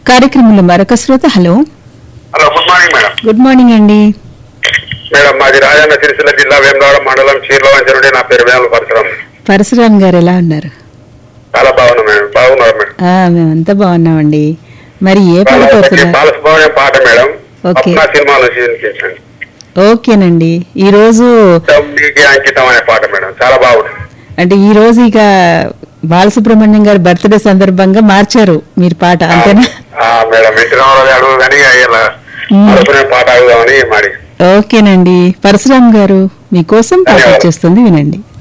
కార్యక్రమంలో మరొక శ్రోత hello hello good morning madam good morning అండి మేడం మాది రాజన్న సిరిసిల్ల జిల్లా వేమరాడ మండలం చీర్లవంచ నుండి నా పేరు వేమల పరశురాం పరశురామ్ గారు ఎలా ఉన్నారు చాలా బాగున్నా మేడం బాగున్నారు మేడం ఆ, మేమంతా బాగున్నామండి మరి ఏ పాట కోరుతున్నారు బాలసుబ్రహ్మణ్యం పాట మేడం ఓకే. అప్నా సినిమా నుంచి వినిపించండి ఓకేనండి ఈ రోజు మీకే అంకితం అనే పాట మేడం చాలా బాగుంది అంటే ఈ రోజు ఇక బాలసుబ్రహ్మణ్యం గారి బర్త్డే సందర్భంగా మార్చారు మీరు పాట అంతేనా ఆ, మేడం ఇంటి రావాలి అడుగు కానీ ఇలా మ్మ్. అనుకునే పాట అడుగుదామని మరి ఓకేనండి పరశురామ్ గారు మీకోసం పాట ధన్యవాదాలు. వచ్చేస్తుంది వినండి